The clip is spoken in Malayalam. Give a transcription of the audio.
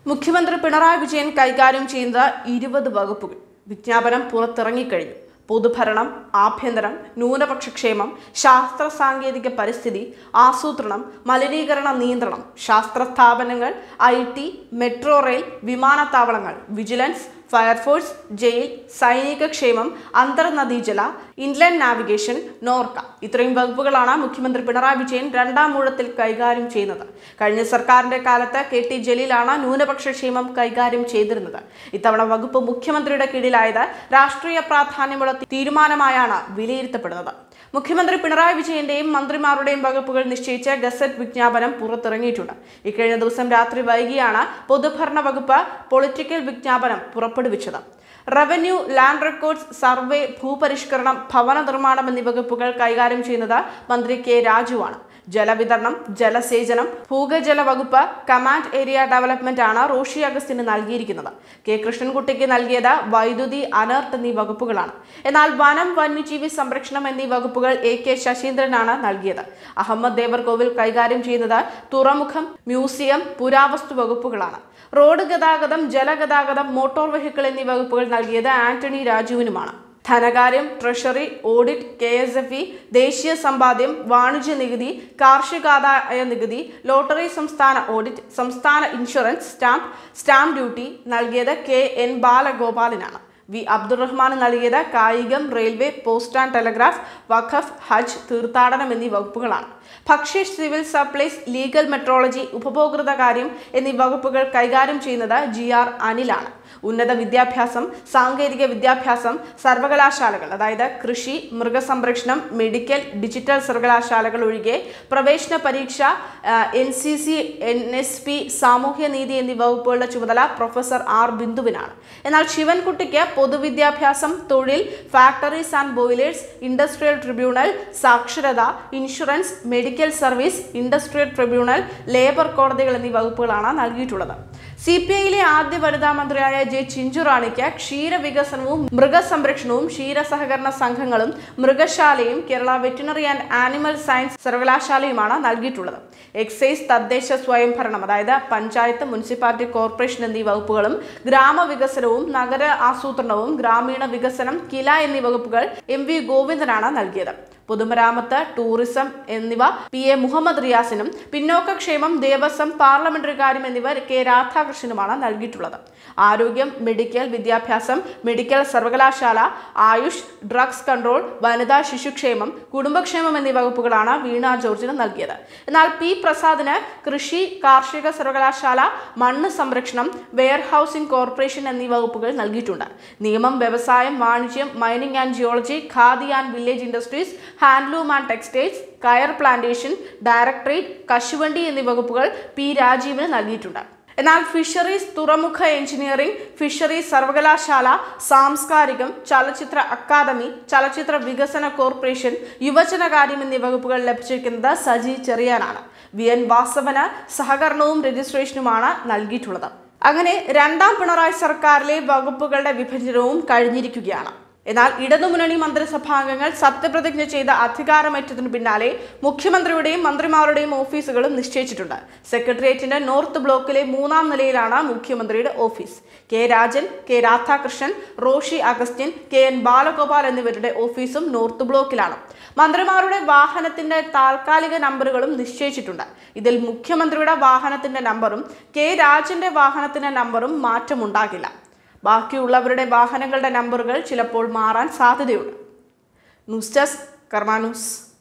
മുഖ്യമന്ത്രി പിണറായി വിജയൻ കൈകാര്യം ചെയ്യുന്നത് ഇരുപത് വകുപ്പുകൾ വിജ്ഞാപനം പുറത്തിറങ്ങിക്കഴിഞ്ഞു പൊതുഭരണം ആഭ്യന്തരം ന്യൂനപക്ഷ ക്ഷേമം ശാസ്ത്ര സാങ്കേതിക പരിസ്ഥിതി ആസൂത്രണം മലിനീകരണ നിയന്ത്രണം ശാസ്ത്ര സ്ഥാപനങ്ങൾ ഐ ടി മെട്രോ റെയിൽ വിമാനത്താവളങ്ങൾ വിജിലൻസ് ഫയർഫോഴ്സ് ജയിൽ സൈനിക ക്ഷേമം അന്തർനദീജല ഇൻലാൻഡ് നാവിഗേഷൻ നോർക്ക ഇത്രയും വകുപ്പുകളാണ് മുഖ്യമന്ത്രി പിണറായി വിജയൻ രണ്ടാം മൂഴത്തിൽ കൈകാര്യം ചെയ്യുന്നത് കഴിഞ്ഞ സർക്കാരിന്റെ കാലത്ത് കെ ടി ജലീലാണ് ന്യൂനപക്ഷ ക്ഷേമം കൈകാര്യം ചെയ്തിരുന്നത് ഇത്തവണ വകുപ്പ് മുഖ്യമന്ത്രിയുടെ കീഴിലായത് രാഷ്ട്രീയ പ്രാധാന്യമുള്ള തീരുമാനമായാണ് വിലയിരുത്തപ്പെടുന്നത് മുഖ്യമന്ത്രി പിണറായി വിജയന്റെയും മന്ത്രിമാരുടെയും വകുപ്പുകൾ നിശ്ചയിച്ച ഗസറ്റ് വിജ്ഞാപനം പുറത്തിറങ്ങിയിട്ടുണ്ട് ഇക്കഴിഞ്ഞ ദിവസം രാത്രി വൈകിയാണ് പൊതുഭരണ വകുപ്പ് പൊളിറ്റിക്കൽ വിജ്ഞാപനം പുറപ്പെടുവിച്ചത് റവന്യൂ ലാൻഡ് റെക്കോർഡ്സ് സർവേ ഭൂപരിഷ്കരണം ഭവന നിർമ്മാണം എന്നീ വകുപ്പുകൾ കൈകാര്യം ചെയ്യുന്നത് മന്ത്രി കെ രാജുവാണ് ജലവിതരണം ജലസേചനം ഭൂഗജല വകുപ്പ് കമാൻഡ് ഏരിയ ഡെവലപ്മെന്റ് ആണ് റോഷി അഗസ്റ്റിന് നൽകിയിരിക്കുന്നത് കെ കൃഷ്ണൻകുട്ടിക്ക് നൽകിയത് വൈദ്യുതി അനർട്ട് എന്നീ വകുപ്പുകളാണ് എന്നാൽ വനം വന്യജീവി സംരക്ഷണം എന്നീ വകുപ്പുകൾ എ കെ ശശീന്ദ്രനാണ് നൽകിയത് അഹമ്മദ് ദേവർകോവിൽ കൈകാര്യം ചെയ്യുന്നത് തുറമുഖം മ്യൂസിയം പുരാവസ്തു വകുപ്പുകളാണ് റോഡ് ഗതാഗതം ജലഗതാഗതം മോട്ടോർ വെഹിക്കിൾ എന്നീ വകുപ്പുകൾ നൽകിയത് ആന്റണി രാജുവിനുമാണ് ധനകാര്യം treasury audit K S F E ദേശീയ സമ്പാദ്യം വാണിജ്യ നികുതി കാർഷികാദായ നികുതി ലോട്ടറി സംസ്ഥാന ഓഡിറ്റ് സംസ്ഥാന ഇൻഷുറൻസ് സ്റ്റാമ്പ് സ്റ്റാമ്പ് ഡ്യൂട്ടി നൽകിയത് കെ എൻ ബാലഗോപാലിനാണ് വി അബ്ദുറഹ്മാൻ നൽകിയത് കായികം റെയിൽവേ പോസ്റ്റ് ആൻഡ് ടെലഗ്രാഫ് വഖഫ് ഹജ്ജ് തീർത്ഥാടനം എന്നീ വകുപ്പുകളാണ് ഭക്ഷ്യ സിവിൽ സപ്ലൈസ് ലീഗൽ മെട്രോളജി ഉപഭോക്തൃ കാര്യം എന്നീ വകുപ്പുകൾ കൈകാര്യം ചെയ്യുന്നത് ജി ആർ അനിലാണ് ഉന്നത വിദ്യാഭ്യാസം സാങ്കേതിക വിദ്യാഭ്യാസം സർവകലാശാലകൾ അതായത് കൃഷി മൃഗസംരക്ഷണം മെഡിക്കൽ ഡിജിറ്റൽ സർവകലാശാലകൾ ഒഴികെ പ്രവേശന പരീക്ഷ N C C N S P സാമൂഹ്യനീതി എന്നീ വകുപ്പുകളുടെ ചുമതല പ്രൊഫസർ ആർ ബിന്ദുവിനാണ് എന്നാൽ ശിവൻകുട്ടിക്ക് പൊതുവിദ്യാഭ്യാസം തൊഴിൽ factories and boilers industrial tribunal സാക്ഷരത insurance medical service industrial tribunal labour കോടതികൾ എന്നീ വകുപ്പുകളാണ് നൽകിയിട്ടുള്ളത് സി പി ഐയിലെ ആദ്യ വനിതാ മന്ത്രിയായ ജെ ചിഞ്ചുറാണിക്ക് ക്ഷീരവികസനവും മൃഗസംരക്ഷണവും ക്ഷീര സഹകരണ സംഘങ്ങളും മൃഗശാലയും Kerala veterinary and animal science സർവകലാശാലയുമാണ് നൽകിയിട്ടുള്ളത് എക്സൈസ് തദ്ദേശ സ്വയംഭരണം അതായത് പഞ്ചായത്ത് മുനിസിപ്പാലിറ്റി കോർപ്പറേഷൻ എന്നീ വകുപ്പുകളും ഗ്രാമവികസനവും നഗര ആസൂത്രണവും ഗ്രാമീണ വികസനം കില എന്നീ വകുപ്പുകൾ എം വി ഗോവിന്ദനാണ് നൽകിയത് പൊതുമരാമത്ത് ടൂറിസം എന്നിവ പി എ മുഹമ്മദ് റിയാസിനും പിന്നോക്കക്ഷേമം ദേവസ്വം പാർലമെന്ററി കാര്യം എന്നിവ കെ രാധാകൃഷ്ണനുമാണ് നൽകിയിട്ടുള്ളത് ആരോഗ്യം മെഡിക്കൽ വിദ്യാഭ്യാസം മെഡിക്കൽ സർവകലാശാല ആയുഷ് ഡ്രഗ്സ് കൺട്രോൾ വനിതാ ശിശുക്ഷേമം കുടുംബക്ഷേമം എന്നീ വകുപ്പുകളാണ് വീണ ജോർജിന് നൽകിയത് എന്നാൽ പി പ്രസാദിന് കൃഷി കാർഷിക സർവകലാശാല മണ്ണ് സംരക്ഷണം വെയർഹൌസിംഗ് കോർപ്പറേഷൻ എന്നീ വകുപ്പുകൾ നൽകിയിട്ടുണ്ട് നിയമം വ്യവസായം വാണിജ്യം mining and geology khadi and village industries handloom and textiles കയർ പ്ലാന്റേഷൻ ഡയറക്ടറേറ്റ് കശുവണ്ടി എന്നീ വകുപ്പുകൾ പി രാജീവിന് നൽകിയിട്ടുണ്ട് എന്നാൽ ഫിഷറീസ് തുറമുഖ എഞ്ചിനീയറിംഗ് ഫിഷറീസ് സർവകലാശാല സാംസ്കാരികം ചലച്ചിത്ര അക്കാദമി ചലച്ചിത്ര വികസന കോർപ്പറേഷൻ യുവജനകാര്യം എന്നീ വകുപ്പുകൾ ലഭിച്ചിരിക്കുന്നത് സജി ചെറിയാനാണ് വി എൻ വാസവന് സഹകരണവും രജിസ്ട്രേഷനുമാണ് നൽകിയിട്ടുള്ളത് അങ്ങനെ രണ്ടാം പിണറായി സർക്കാരിലെ വകുപ്പുകളുടെ വിഭജനവും കഴിഞ്ഞിരിക്കുകയാണ് എന്നാൽ ഇടതുമുന്നണി മന്ത്രിസഭാംഗങ്ങൾ സത്യപ്രതിജ്ഞ ചെയ്ത അധികാരമേറ്റതിനു പിന്നാലെ മുഖ്യമന്ത്രിയുടെയും മന്ത്രിമാരുടെയും ഓഫീസുകളും നിശ്ചയിച്ചിട്ടുണ്ട് സെക്രട്ടേറിയറ്റിന്റെ നോർത്ത് ബ്ലോക്കിലെ മൂന്നാം നിലയിലാണ് മുഖ്യമന്ത്രിയുടെ office K Rajan K Radhakrishnan Roshy Augustine K N Balagopal എന്നിവരുടെ ഓഫീസും നോർത്ത് ബ്ലോക്കിലാണ് മന്ത്രിമാരുടെ വാഹനത്തിന്റെ താൽക്കാലിക നമ്പറുകളും നിശ്ചയിച്ചിട്ടുണ്ട് ഇതിൽ മുഖ്യമന്ത്രിയുടെ വാഹനത്തിന്റെ നമ്പറും കെ രാജന്റെ വാഹനത്തിന്റെ നമ്പറും മാറ്റമുണ്ടാകില്ല ബാക്കിയുള്ളവരുടെ വാഹനങ്ങളുടെ നമ്പറുകൾ ചിലപ്പോൾ മാറാൻ സാധ്യതയുണ്ട് ന്യൂസ് ഡെസ്ക് കർമാ ന്യൂസ്